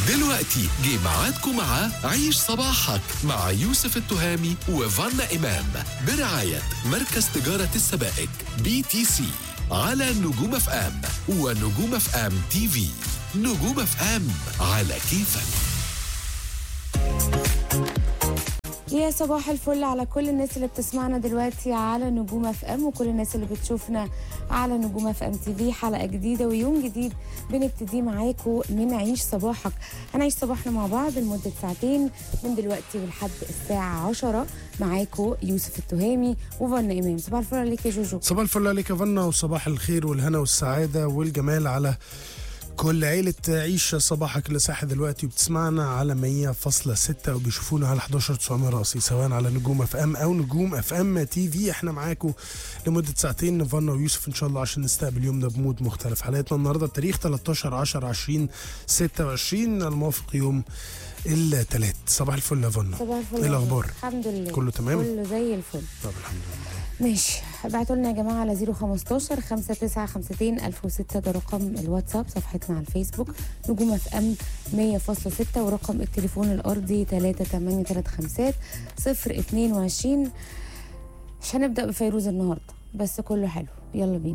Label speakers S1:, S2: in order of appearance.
S1: دلوقتي جه ميعادكم مع عيش صباحك مع يوسف التهامي وفانا إمام برعاية مركز تجارة السبائك بي تي سي على نجوم اف ام ونجوم اف ام تي في نجوم اف ام على كيفك
S2: يا صباح الفل على كل الناس اللي بتسمعنا دلوقتي على نجوم اف ام وكل الناس اللي بتشوفنا على نجوم اف ام تي في حلقه جديده ويوم جديد بنبتدي معاكم من عيش صباحك هنعيش صباحنا مع بعض لمده ساعتين من دلوقتي ولحد الساعه 10 معاكم يوسف التهامي وفن امام صباح الفل عليك يا جوجو
S3: صباح الفل عليك يا فنا وصباح الخير والهنا والسعادة والجمال على كل عيلة عيش صباحك اللي صاحي دلوقتي وبتسمعنا على 100.6 وبيشوفونا على 11900 راسي سواء على نجوم اف ام او نجوم اف ام تي في احنا معاكم لمدة ساعتين فنا ويوسف ان شاء الله عشان نستقبل يومنا بمود مختلف حلقتنا النهارده التاريخ 13 10 20 26 الموافق يوم الثلاث صباح الفل يا فنا
S2: صباح الفل
S3: ايه
S2: يا
S3: الاخبار؟
S2: جوجو. الحمد لله
S3: كله تمام؟
S2: كله زي الفل
S3: طب الحمد لله
S2: ماشي ابعتوا لنا يا جماعه على 015 5952 1006 ده رقم الواتساب صفحتنا على الفيسبوك نجوم اف ام 100.6 ورقم التليفون الارضي 3835 022 مش هنبدا بفيروز النهارده بس كله حلو يلا بينا